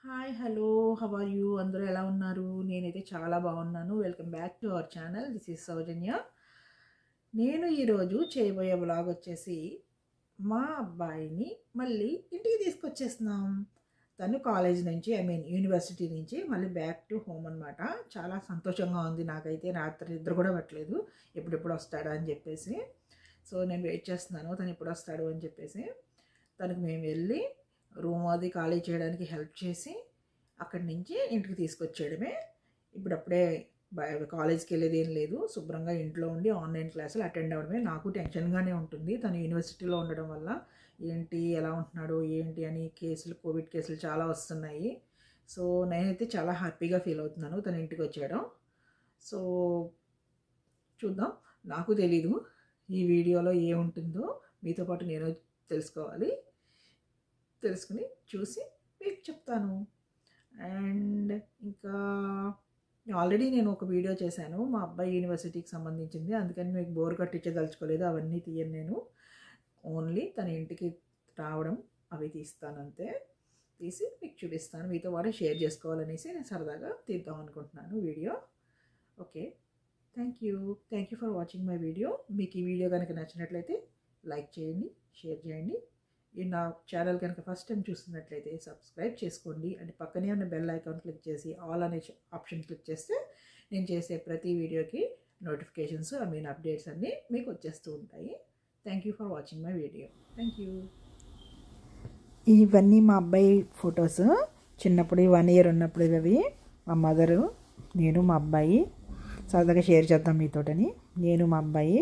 hi hello how are you అందరూ ఎలా ఉన్నారు నేనైతే చాలా బాగున్నాను welcome back to our channel this is Soujanya నేను ఈరోజు చేయబోయే వ్లాగ్ వచ్చేసి మా అబ్బాయిని మళ్ళీ ఇంటికి తీసుకొచ్చేస్తున్నాం తను కాలేజ్ నుంచి ఐ మీన్ యూనివర్సిటీ నుంచి మళ్ళీ బ్యాక్ టు హోమ్ అనమాట చాలా సంతోషంగా ఉంది నాకైతే రాత్రి నిద్ర కూడా పట్టలేదు ఎప్పుడెప్పుడు వస్తాడా అని చెప్పేసి సో నేను వెయిట్ చేస్తున్నాను తను ఎప్పుడు వస్తాడు అని చెప్పేసి తనకు మేము వెళ్ళి రూమ్ అది ఖాళీ చేయడానికి హెల్ప్ చేసి అక్కడి నుంచి ఇంటికి తీసుకొచ్చేయడమే ఇప్పుడు అప్పుడే బయ- కాలేజ్కి వెళ్ళేది ఏం లేదు శుభ్రంగా ఇంట్లో ఉండి ఆన్లైన్ క్లాసులు అటెండ్ అవ్వడమే నాకు టెన్షన్గానే ఉంటుంది తను యూనివర్సిటీలో ఉండడం వల్ల ఏంటి ఎలా ఉంటున్నాడు ఏంటి అని కేసులు కోవిడ్ కేసులు చాలా వస్తున్నాయి సో నేనైతే చాలా హ్యాపీగా ఫీల్ అవుతున్నాను తన ఇంటికి వచ్చేయడం సో చూద్దాం నాకు తెలీదు ఈ వీడియోలో ఏముంటుందో మీతో పాటు నేను తెలుసుకోవాలి తెలుసుకుని చూసి మీకు చెప్తాను అండ్ ఇంకా ఆల్రెడీ నేను ఒక వీడియో చేశాను మా అబ్బాయి యూనివర్సిటీకి సంబంధించింది అందుకని మీకు బోర్ కట్టించదలుచుకోలేదు అవన్నీ తీయను నేను ఓన్లీ తన ఇంటికి రావడం అవి తీస్తాను అంతే తీసి మీకు చూపిస్తాను మీతో పాటు షేర్ చేసుకోవాలనేసి నేను సరదాగా తీద్దాం అనుకుంటున్నాను video okay thank you thank you for watching my video మీకు ఈ వీడియో కనుక నచ్చినట్లయితే లైక్ చేయండి షేర్ చేయండి ఈ నా ఛానల్ కనుక ఫస్ట్ టైం చూస్తున్నట్లయితే సబ్స్క్రైబ్ చేసుకోండి అంటే పక్కనే ఉన్న బెల్ ఐకాన్ క్లిక్ చేసి ఆల్ అనే ఆప్షన్ క్లిక్ చేస్తే నేను చేసే ప్రతి వీడియోకి నోటిఫికేషన్స్ ఐ మీన్ అప్డేట్స్ అన్నీ మీకు వచ్చేస్తూ ఉంటాయి thank you for watching my video thank you ఇవన్నీ మా అబ్బాయి ఫొటోస్ చిన్నప్పుడు వన్ ఇయర్ ఉన్నప్పుడు ఇవి మా మదరు నేను మా అబ్బాయి సరదాగా షేర్ చేద్దాం మీతోటని నేను మా అబ్బాయి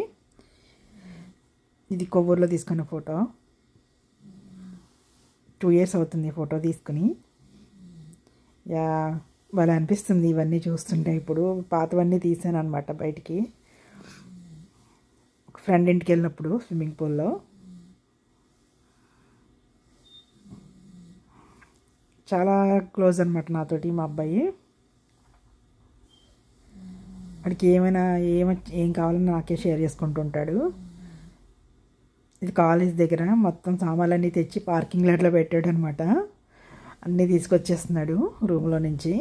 ఇది కొవ్వూరులో తీసుకున్న ఫోటో టూ ఇయర్స్ అవుతుంది ఫోటో తీసుకుని యా వాళ్ళు అనిపిస్తుంది ఇవన్నీ చూస్తుంటే ఇప్పుడు పాతవన్నీ తీసాను అనమాట బయటికి ఒక ఫ్రెండ్ ఇంటికి వెళ్ళినప్పుడు స్విమ్మింగ్ పూల్లో చాలా క్లోజ్ అనమాట నాతోటి మా అబ్బాయి వాడికి ఏమైనా ఏమ ఏం కావాలన్నా నాకే షేర్ చేసుకుంటూ ఉంటాడు ఇది కాలేజ్ దగ్గర మొత్తం సామాన్లన్నీ తెచ్చి పార్కింగ్ లాట్లో పెట్టాడు అనమాట అన్నీ తీసుకొచ్చేస్తున్నాడు రూమ్లో నుంచి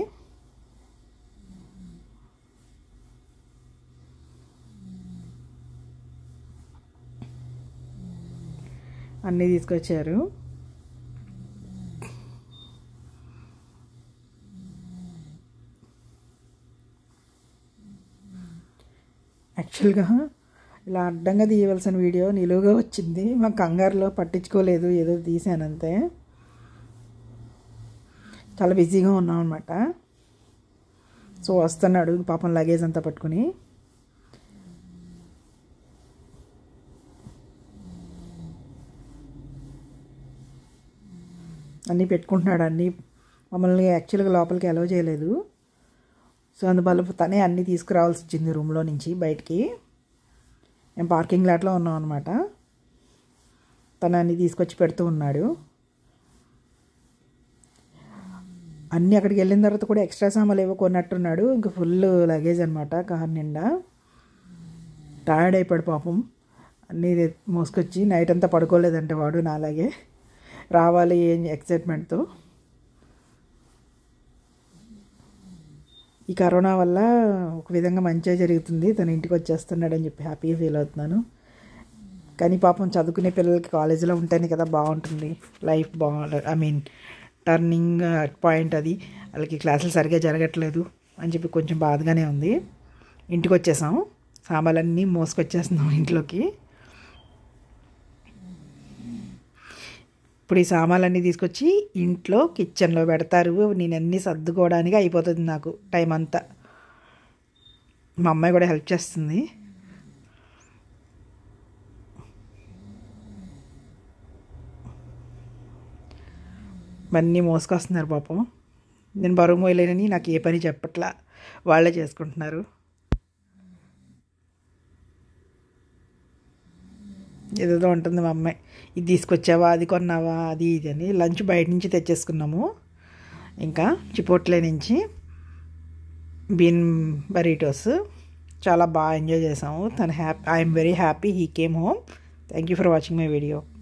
అన్నీ తీసుకొచ్చారు యాక్చువల్గా ఇలా అడ్డంగా తీయవలసిన వీడియో నిలువుగా వచ్చింది మా కంగారులో పట్టించుకోలేదు ఏదో తీసాను అంతే చాలా బిజీగా ఉన్నాం అనమాట సో వస్తున్నాడు పాపం లగేజ్ అంతా పట్టుకుని అన్నీ పెట్టుకుంటున్నాడు అన్నీ మమ్మల్ని యాక్చువల్గా లోపలికి అలౌ చేయలేదు సో అందువల్ల తనే అన్నీ తీసుకురావాల్సి వచ్చింది రూమ్లో నుంచి బయటికి మేము పార్కింగ్ లాట్లో ఉన్నాం అనమాట తను అన్నీ తీసుకొచ్చి పెడుతూ ఉన్నాడు అన్నీ అక్కడికి వెళ్ళిన తర్వాత కూడా ఎక్స్ట్రా సామాన్లు ఏవో కొన్నట్టున్నాడు ఇంకా ఫుల్ లగేజ్ అనమాట కార్ నిండా టైర్డ్ అయిపోయాడు పాపం అన్నీ మోసుకొచ్చి నైట్ అంతా పడుకోలేదంటే వాడు నాలాగే రావాలి ఏం ఎక్సైట్మెంట్తో ఈ కరోనా వల్ల ఒక విధంగా మంచిగా జరుగుతుంది తన ఇంటికి వచ్చేస్తున్నాడని చెప్పి హ్యాపీగా ఫీల్ అవుతున్నాను కానీ పాపం చదువుకునే పిల్లలకి కాలేజీలో ఉంటేనే కదా బాగుంటుంది లైఫ్ బాగా ఐ మీన్ టర్నింగ్ పాయింట్ అది వాళ్ళకి క్లాసులు సరిగ్గా జరగట్లేదు అని చెప్పి కొంచెం బాధగానే ఉంది ఇంటికి వచ్చేసాం సామాన్లన్నీ మోసుకొచ్చేస్తున్నాం ఇంట్లోకి ఇప్పుడు ఈ సామాన్లన్నీ తీసుకొచ్చి ఇంట్లో కిచెన్లో పెడతారు నేను అన్నీ సర్దుకోవడానికి అయిపోతుంది నాకు టైం అంతా మా అమ్మాయి కూడా హెల్ప్ చేస్తుంది ఇవన్నీ మోసుకొస్తున్నారు పాపం నేను బరువు మోయలేనని నాకు ఏ పని చెప్పట్లా వాళ్ళే చేసుకుంటున్నారు ఏదేదో ఉంటుంది మా అమ్మాయి ఇది తీసుకొచ్చావా అది కొన్నావా అది ఇది అని లంచ్ బయట నుంచి తెచ్చేసుకున్నాము ఇంకా చిపోట్లే నుంచి బీన్ బరీటోస్ చాలా బాగా ఎంజాయ్ చేసాము తను happy I'm very happy he came home thank you for watching my video